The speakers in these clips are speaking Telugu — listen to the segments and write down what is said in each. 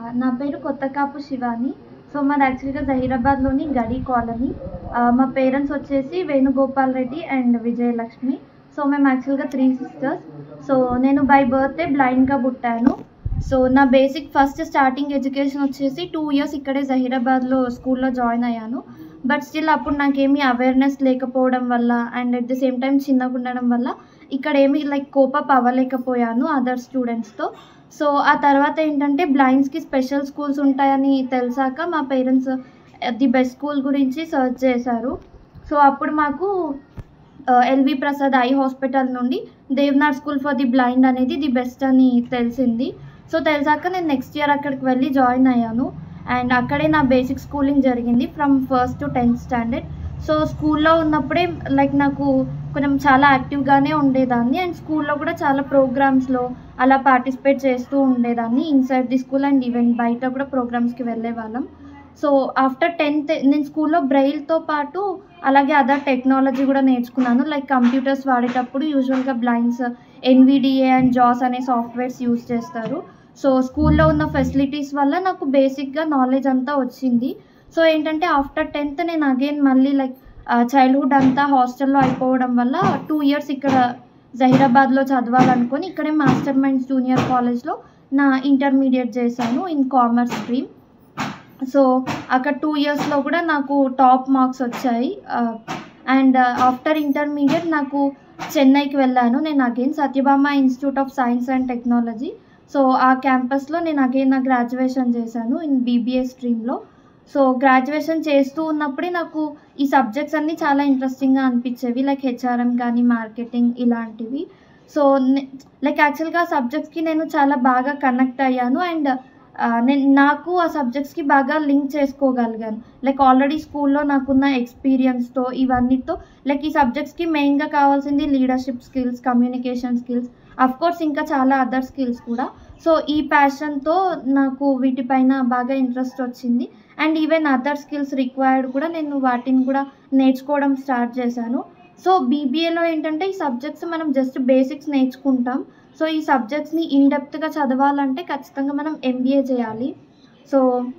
నా పేరు కొత్తకాపు శివాని సో మాది యాక్చువల్గా జహీరాబాద్లోని గడి కాలనీ ఆ, మా పేరెంట్స్ వచ్చేసి వేణుగోపాల్ రెడ్డి అండ్ విజయలక్ష్మి సో మేము యాక్చువల్గా త్రీ సిస్టర్స్ సో నేను బై బర్త్డే బ్లైండ్గా పుట్టాను సో నా బేసిక్ ఫస్ట్ స్టార్టింగ్ ఎడ్యుకేషన్ వచ్చేసి టూ ఇయర్స్ ఇక్కడే జహీరాబాద్లో స్కూల్లో జాయిన్ అయ్యాను బట్ స్టిల్ అప్పుడు నాకేమీ అవేర్నెస్ లేకపోవడం వల్ల and at the same time చిన్నగా ఉండడం వల్ల ఇక్కడ ఏమీ లైక్ కోపప్ అవ్వలేకపోయాను అదర్ స్టూడెంట్స్తో సో ఆ తర్వాత ఏంటంటే బ్లైండ్స్కి స్పెషల్ స్కూల్స్ ఉంటాయని తెలిసాక మా పేరెంట్స్ ది బెస్ట్ స్కూల్ గురించి సర్చ్ చేశారు సో అప్పుడు మాకు ఎల్వి ప్రసాద్ ఐ హాస్పిటల్ నుండి Devnath school for the blind అనేది ది బెస్ట్ అని తెలిసింది సో తెలిసాక నేను నెక్స్ట్ ఇయర్ అక్కడికి వెళ్ళి జాయిన్ అయ్యాను అండ్ అక్కడే నా బేసిక్ స్కూలింగ్ జరిగింది from first to tenth standard so స్కూల్లో ఉన్నప్పుడే లైక్ నాకు కొంచెం చాలా యాక్టివ్గానే ఉండేదాన్ని అండ్ స్కూల్లో కూడా చాలా ప్రోగ్రామ్స్లో అలా పార్టిసిపేట్ చేస్తూ ఉండేదాన్ని inside the school and even బయట కూడా ప్రోగ్రామ్స్కి వెళ్ళే వాళ్ళం సో ఆఫ్టర్ టెన్త్ నేను స్కూల్లో బ్రెయిల్తో పాటు అలాగే అదర్ టెక్నాలజీ కూడా నేర్చుకున్నాను లైక్ కంప్యూటర్స్ వాడేటప్పుడు యూజువల్గా బ్లైండ్స్ ఎన్విడిఏ అండ్ జాస్ అనే సాఫ్ట్వేర్స్ యూజ్ చేస్తారు సో స్కూల్లో ఉన్న ఫెసిలిటీస్ వల్ల నాకు బేసిక్గా నాలెడ్జ్ అంతా వచ్చింది సో ఏంటంటే ఆఫ్టర్ టెన్త్ నేను అగైన్ మళ్ళీ లైక్ చైల్డ్హుడ్ అంతా హాస్టల్లో అయిపోవడం వల్ల టూ ఇయర్స్ ఇక్కడ జహీరాబాద్లో చదవాలనుకొని ఇక్కడే మాస్టర్ మైండ్స్ జూనియర్ కాలేజ్లో నా ఇంటర్మీడియట్ చేశాను ఇన్ కామర్స్ స్ట్రీమ్ సో అక్కడ టూ ఇయర్స్లో కూడా నాకు టాప్ మార్క్స్ వచ్చాయి అండ్ ఆఫ్టర్ ఇంటర్మీడియట్ నాకు చెన్నైకి వెళ్ళాను నేను again Sathyabama institute of science and technology so ఆ క్యాంపస్లో నేను అగైన్ నా గ్రాడ్యుయేషన్ చేశాను ఇన్ బీబీఏ స్ట్రీమ్లో సో గ్రాడ్యుయేషన్ చేస్తూ ఉన్నప్పుడే నాకు ఈ సబ్జెక్ట్స్ అన్నీ చాలా ఇంట్రెస్టింగ్గా అనిపించేవి లైక్ హెచ్ఆర్ఎం కానీ మార్కెటింగ్ ఇలాంటివి సో లైక్ యాక్చువల్గా ఆ సబ్జెక్ట్స్కి నేను చాలా బాగా కనెక్ట్ అయ్యాను అండ్ నేను నాకు ఆ సబ్జెక్ట్స్కి బాగా లింక్ చేసుకోగలిగాను లైక్ ఆల్రెడీ స్కూల్లో నాకున్న ఎక్స్పీరియన్స్తో ఇవన్నీతో లైక్ ఈ సబ్జెక్ట్స్కి మెయిన్గా కావాల్సింది leadership skills communication skills of course ఇంకా చాలా అదర్ స్కిల్స్ కూడా సో ఈ ప్యాషన్తో నాకు వీటిపైన బాగా ఇంట్రెస్ట్ వచ్చింది and even other skills required కూడా నేను వాటిని కూడా నేర్చుకోవడం స్టార్ట్ చేశాను సో బీబీఏలో ఏంటంటే ఈ సబ్జెక్ట్స్ మనం జస్ట్ బేసిక్స్ నేర్చుకుంటాం సో ఈ సబ్జెక్ట్స్ని ఇన్డెప్త్గా చదవాలంటే ఖచ్చితంగా మనం ఎంబీఏ చేయాలి సో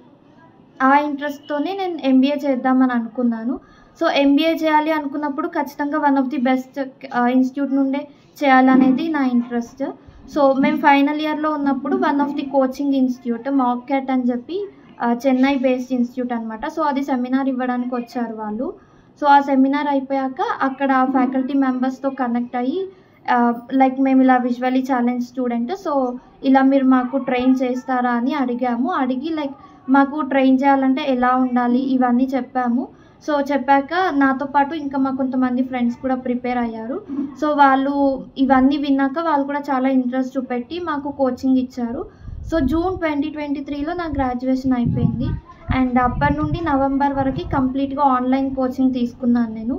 ఆ ఇంట్రెస్ట్తోనే నేను ఎంబీఏ చేద్దామని అనుకున్నాను సో ఎంబీఏ చేయాలి అనుకున్నప్పుడు ఖచ్చితంగా one of the best institute నుండే చేయాలనేది నా ఇంట్రెస్ట్ సో మేము ఫైనల్ ఇయర్లో ఉన్నప్పుడు one of the coaching institute మాక్యాట్ అని చెప్పి ఆ, చెన్నై బేస్డ్ ఇన్స్టిట్యూట్ అనమాట సో అది సెమినార్ ఇవ్వడానికి వచ్చారు వాళ్ళు సో ఆ సెమినార్ అయిపోయాక అక్కడ ఫ్యాకల్టీ మెంబర్స్తో కనెక్ట్ అయ్యి లైక్ మేము ఇలా విజువలీ ఛాలెంజ్ స్టూడెంట్ సో ఇలా మీరు మాకు ట్రైన్ చేస్తారా అని అడిగాము అడిగి లైక్ మాకు ట్రైన్ చేయాలంటే ఎలా ఉండాలి ఇవన్నీ చెప్పాము సో చెప్పాక నాతో పాటు ఇంకా మా కొంతమంది ఫ్రెండ్స్ కూడా ప్రిపేర్ అయ్యారు సో వాళ్ళు ఇవన్నీ విన్నాక వాళ్ళు కూడా చాలా ఇంట్రెస్ట్ చూపెట్టి మాకు కోచింగ్ ఇచ్చారు సో జూన్ ట్వంటీ ట్వంటీ త్రీలో నా గ్రాడ్యుయేషన్ అయిపోయింది అండ్ అప్పటి నుండి నవంబర్ వరకు కంప్లీట్గా ఆన్లైన్ కోచింగ్ తీసుకున్నాను నేను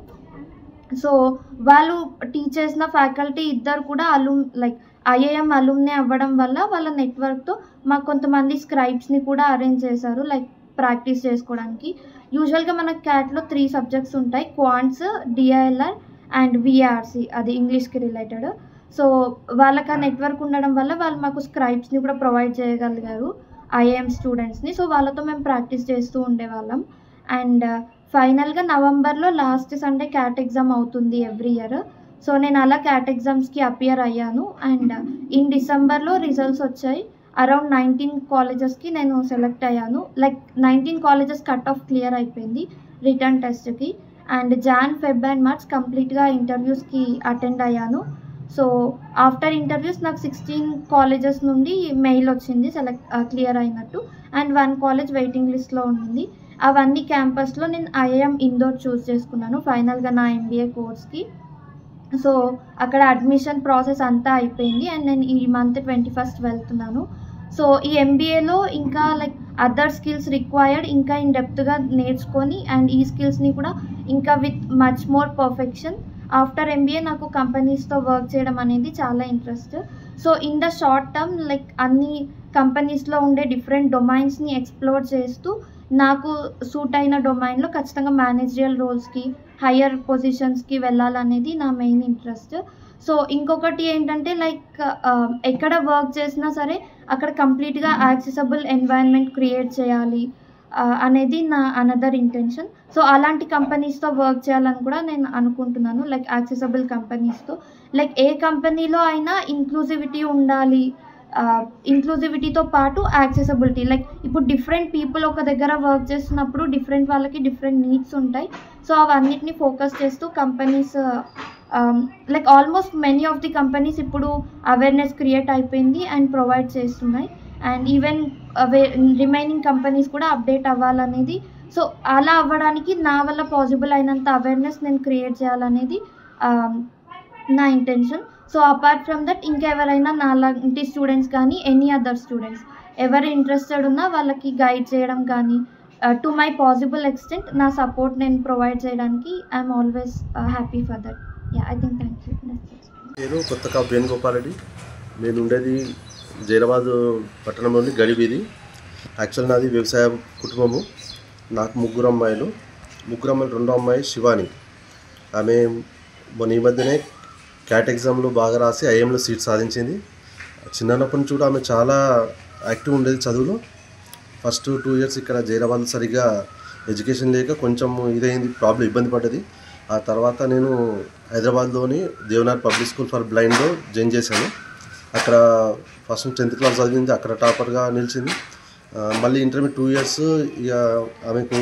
సో వాళ్ళు టీచ్ చేసిన ఫ్యాకల్టీ ఇద్దరు కూడా అలూమ్ లైక్ ఐఏఎం అలూమ్నే అవ్వడం వల్ల వాళ్ళ నెట్వర్క్తో మాకు కొంతమంది స్క్రైబ్స్ని కూడా అరేంజ్ చేశారు లైక్ ప్రాక్టీస్ చేసుకోవడానికి యూజువల్గా మనకి క్యాట్లో త్రీ సబ్జెక్ట్స్ ఉంటాయి క్వాంట్స్ డిఐఎల్ఆర్ అండ్ విఆర్సి అది ఇంగ్లీష్కి రిలేటెడ్ సో వాళ్ళకి ఆ నెట్వర్క్ ఉండడం వల్ల వాళ్ళు మాకు స్క్రైబ్స్ని కూడా ప్రొవైడ్ చేయగలిగారు ఐఏఎం స్టూడెంట్స్ని సో వాళ్ళతో మేము ప్రాక్టీస్ చేస్తూ ఉండేవాళ్ళం అండ్ ఫైనల్గా నవంబర్లో లాస్ట్ సండే క్యాట్ ఎగ్జామ్ అవుతుంది ఎవ్రీ ఇయర్ సో నేను అలా క్యాట్ ఎగ్జామ్స్కి అపియర్ అయ్యాను అండ్ ఇన్ డిసెంబర్లో రిజల్ట్స్ వచ్చాయి అరౌండ్ నైన్టీన్ కాలేజెస్కి నేను సెలెక్ట్ అయ్యాను like nineteen colleges cut off clear అయిపోయింది రిటర్న్ టెస్ట్కి and Jan Feb and March కంప్లీట్గా ఇంటర్వ్యూస్కి అటెండ్ అయ్యాను సో ఆఫ్టర్ ఇంటర్వ్యూస్ నాకు సిక్స్టీన్ కాలేజెస్ నుండి మెయిల్ వచ్చింది సెలెక్ట్ క్లియర్ అయినట్టు అండ్ వన్ కాలేజ్ వెయిటింగ్ లిస్ట్లో ఉండింది అవన్నీ క్యాంపస్లో నేను ఐఐఎం ఇండోర్ చూస్ చేసుకున్నాను ఫైనల్గా నా ఎంబీఏ కోర్స్కి సో అక్కడ అడ్మిషన్ ప్రాసెస్ అంతా అయిపోయింది అండ్ నేను ఈ మంత్ ట్వంటీ ఫస్ట్ వెళ్తున్నాను సో ఈ ఎంబీఏలో ఇంకా లైక్ అదర్ స్కిల్స్ రిక్వైర్డ్ ఇంకా ఇన్ డెప్త్గా నేర్చుకొని అండ్ ఈ స్కిల్స్ని కూడా ఇంకా with much more perfection after MBA నాకు కంపెనీస్తో వర్క్ చేయడం అనేది చాలా interest so in the short term like అన్ని కంపెనీస్లో ఉండే డిఫరెంట్ డొమైన్స్ని ఎక్స్ప్లోర్ చేస్తూ నాకు సూట్ అయిన డొమైన్లో ఖచ్చితంగా మేనేజరియల్ రోల్స్కి హయ్యర్ పొజిషన్స్కి వెళ్ళాలనేది నా మెయిన్ ఇంట్రెస్ట్ సో ఇంకొకటి ఏంటంటే లైక్ ఎక్కడ వర్క్ చేసినా సరే అక్కడ కంప్లీట్గా యాక్సెసబుల్ ఎన్వైరన్మెంట్ క్రియేట్ చేయాలి ఆ, అనేది నా అనదర్ ఇంటెన్షన్ సో అలాంటి కంపెనీస్తో వర్క్ చేయాలని కూడా నేను అనుకుంటున్నాను లైక్ యాక్సెసబుల్ కంపెనీస్తో లైక్ ఏ కంపెనీలో అయినా ఇంక్లూజివిటీ ఉండాలి ఇంక్లూజివిటీతో పాటు యాక్సెసబిలిటీ లైక్ ఇప్పుడు డిఫరెంట్ పీపుల్ ఒక దగ్గర వర్క్ చేస్తున్నప్పుడు డిఫరెంట్ వాళ్ళకి డిఫరెంట్ నీడ్స్ ఉంటాయి సో అవన్నిటిని ఫోకస్ చేస్తూ companies like almost many of the companies ఇప్పుడు అవేర్నెస్ క్రియేట్ అయిపోయింది అండ్ ప్రొవైడ్ చేస్తున్నాయి అండ్ ఈవెన్ రిమైనింగ్ కంపెనీస్ కూడా అప్డేట్ అవ్వాలనేది సో అలా అవ్వడానికి నా వల్ల పాసిబుల్ అయినంత అవేర్నెస్ నేను క్రియేట్ చేయాలనేది um, నా intention so apart from that ఇంకెవరైనా నాలాంటి స్టూడెంట్స్ కానీ ఎనీ అదర్ స్టూడెంట్స్ ఎవరు ఇంట్రెస్టెడ్ ఉన్నా వాళ్ళకి గైడ్ చేయడం కానీ టు మై పాసిబుల్ ఎక్స్టెంట్ నా సపోర్ట్ నేను ప్రొవైడ్ చేయడానికి I'm always happy for that yeah I think thank you నేను కొత్తగా వేణుగోపాల్ రెడ్డి నేను ఉండేది జైరాబాద్ పట్టణంలోని గడి వీధి యాక్చువల్ నాది వ్యవసాయ కుటుంబము నాకు ముగ్గురు అమ్మాయిలు ముగ్గురు అమ్మాయిలు రెండో అమ్మాయి శివాని ఆమె మొన్న ఈ మధ్యనే క్యాట్ ఎగ్జామ్లో బాగా రాసి ఐఎంలో సీట్ సాధించింది చిన్నప్పటి నుంచి కూడా ఆమె చాలా యాక్టివ్ ఉండేది చదువులో ఫస్ట్ టూ ఇయర్స్ ఇక్కడ జైరాబాద్ సరిగ్గా ఎడ్యుకేషన్ లేక కొంచెం ఇదైంది ప్రాబ్లం ఇబ్బంది పడ్డది ఆ తర్వాత నేను హైదరాబాద్లోని దేవనార్ పబ్లిక్ స్కూల్ ఫర్ బ్లైండ్లో జాయిన్ చేశాను అక్కడ ఫస్ట్ టెన్త్ క్లాస్ చదివింది అక్కడ టాపర్గా నిలిచింది ఆ, మళ్ళీ ఇంటర్మీడియట్ టూ ఇయర్స్ ఇక ఆమెకు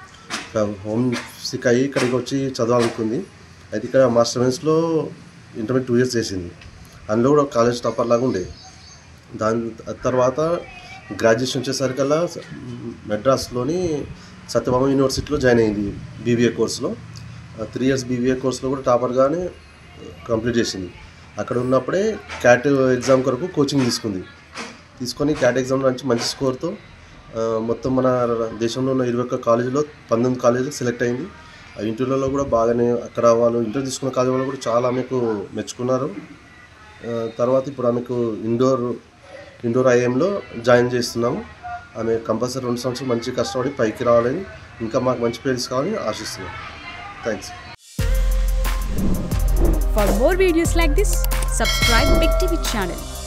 హోమ్ సిక్ అయ్యి ఇక్కడికి వచ్చి చదవాలనుకుంది అయితే ఇక్కడ మాస్టర్ మెన్స్లో ఇంటర్మీడియట్ టూ ఇయర్స్ చేసింది అందులో కూడా కాలేజ్ టాపర్ లాగా ఉండేది దాని తర్వాత గ్రాడ్యుయేషన్ వచ్చేసరికల్లా మెడ్రాస్లోని సత్యభామ యూనివర్సిటీలో జాయిన్ అయింది బీబీఏ కోర్సులో త్రీ ఇయర్స్ బీబీఏ కోర్సులో కూడా టాపర్గానే కంప్లీట్ చేసింది అక్కడ ఉన్నప్పుడే క్యాట్ ఎగ్జామ్ కొరకు కోచింగ్ తీసుకుంది తీసుకొని క్యాట్ ఎగ్జామ్ నుంచి మంచి స్కోర్తో ఆ, మొత్తం మన దేశంలో ఉన్న ఇరవై ఒక్క కాలేజీలో పంతొమ్మిది కాలేజీలు సెలెక్ట్ అయింది ఆ ఇంటర్వ్యూలలో కూడా బాగానే అక్కడ వాళ్ళు ఇంటర్వ్యూ తీసుకున్న కాలేజీ వాళ్ళు కూడా చాలా ఆమెకు మెచ్చుకున్నారు ఆ, తర్వాత ఇప్పుడు ఆమెకు ఇండోర్ ఇండోర్ ఐఎంలో జాయిన్ చేస్తున్నాము ఆమె కంపల్సరీ రెండు సంవత్సరాలు మంచి కష్టపడి పైకి రావాలని ఇంకా మాకు మంచి పేరు తీసుకోవాలని ఆశిస్తున్నాం thanks For more videos like this, subscribe Big TV channel